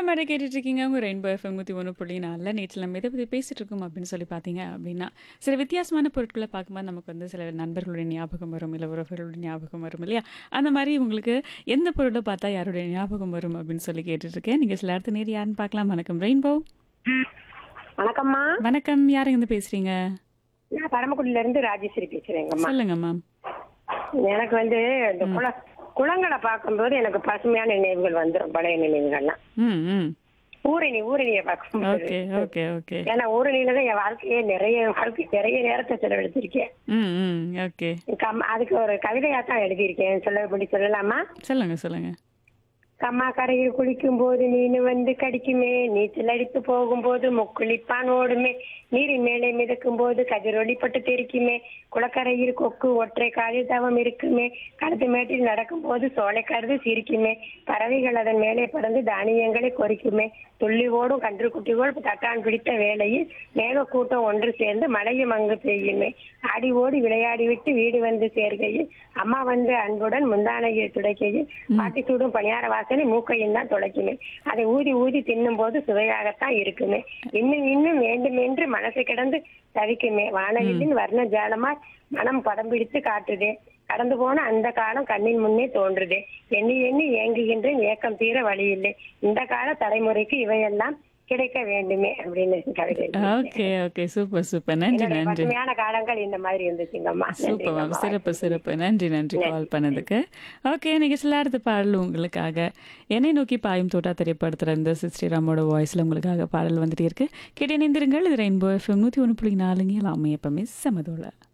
மாதிரி கேட்டுட்டு இருக்கீங்க உங்க ரெயின்போ எஃப்எம் நூற்றி ஒன்று புள்ளி நாலில் நேற்று நம்ம எதை பற்றி பேசிட்டு இருக்கோம் அப்படின்னு சொல்லி பார்த்தீங்க அப்படின்னா சில வித்தியாசமான பொருட்களை பார்க்கும்போது நமக்கு வந்து சில நண்பர்களுடைய ஞாபகம் வரும் இல்லை உறவுகளுடைய ஞாபகம் வரும் இல்லையா அந்த மாதிரி உங்களுக்கு எந்த பொருளை பார்த்தா யாருடைய ஞாபகம் வரும் அப்படின்னு சொல்லி கேட்டுட்டு இருக்கேன் நீங்கள் சில இடத்து நேர் யாருன்னு பார்க்கலாம் வணக்கம் ரெயின்போ வணக்கம்மா வணக்கம் யாருங்க இருந்து பேசுறீங்க நான் பரமக்குடியில இருந்து ராஜேஸ்வரி பேசுறேங்கம்மா சொல்லுங்க மேம் எனக்கு வந்து இந்த குள குளங்களை பார்க்கும்போது எனக்கு பசுமையான நினைவுகள் வந்துடும் பழைய நினைவுகள்லாம் ம் ம் ஊரணி ஊரணியை பார்க்கும்போது ஓகே ஓகே ஓகே ஏன்னா ஊரணியில தான் என் வாழ்க்கையே நிறைய வாழ்க்கை நிறைய நேரத்தை செலவழிச்சிருக்கேன் ம் ம் ஓகே கம் அதுக்கு ஒரு கவிதையா தான் எழுதியிருக்கேன் சொல்லபடி சொல்லலாமா சொல்லுங்க சொல்லுங்க கம்மா கரையில் குளிக்கும் போது மீன் வந்து கடிக்குமே நீச்சல் அடித்து போகும்போது முக்குளிப்பான் ஓடுமே நீரின் மேலே மிதக்கும் போது கதிரொளிப்பட்டு தெரிக்குமே குளக்கரையில் கொக்கு ஒற்றை காலில் தவம் இருக்குமே கழுத்து மேட்டில் நடக்கும் போது சோலை கருது சிரிக்குமே பறவைகள் அதன் மேலே பறந்து தானியங்களை கொறிக்குமே துள்ளி ஓடும் கன்றுக்குட்டிகள் தட்டான் பிடித்த வேளையில் மேக கூட்டம் ஒன்று சேர்ந்து மழையும் அங்கு பெய்யுமே ஆடி ஓடி விளையாடி விட்டு வீடு வந்து சேர்க்கையில் அம்மா வந்து அன்புடன் முந்தானையில் துடைக்கையில் பாட்டி சூடும் பணியார வாசனை மூக்கையும் தான் துளைக்குமே அதை ஊதி ஊதி தின்னும் போது சுவையாகத்தான் இருக்குமே இன்னும் இன்னும் வேண்டும் என்று மனசு கிடந்து தவிக்குமே வானவில்லின் வர்ண ஜாலமாய் மனம் படம் பிடித்து காட்டுதே கடந்து போன அந்த காலம் கண்ணின் முன்னே தோன்றுதே எண்ணி எண்ணி ஏங்குகின்றேன் ஏக்கம் தீர வழி இல்லை இந்த கால தலைமுறைக்கு இவையெல்லாம் கிடைக்க வேண்டுமே அப்படின்னு கவிதை ஓகே ஓகே சூப்பர் சூப்பர் நன்றி என்னுடைய நன்றி பசுமையான காலங்கள் இந்த மாதிரி இருந்துச்சுங்கம்மா சூப்பர் மேம் நன்றிங்கம்மா. சிறப்பு சிறப்பு நன்றி நன்றி கால் பண்ணதுக்கு ஓகே நிகழ்ச்சியில் அடுத்த பாடல் உங்களுக்காக என்னை நோக்கி பாயும் தோட்டா திரைப்படத்தில் இந்த சிஸ்டிராமோட வாய்ஸில் உங்களுக்காக பாடல் வந்துட்டே இருக்கு கேட்டு இணைந்திருங்கள் இது ரெயின்போ எஃப்எம் நூற்றி ஒன்று புள்ளி நாலுங்க எல்லாமே எப்பவுமே சமதோல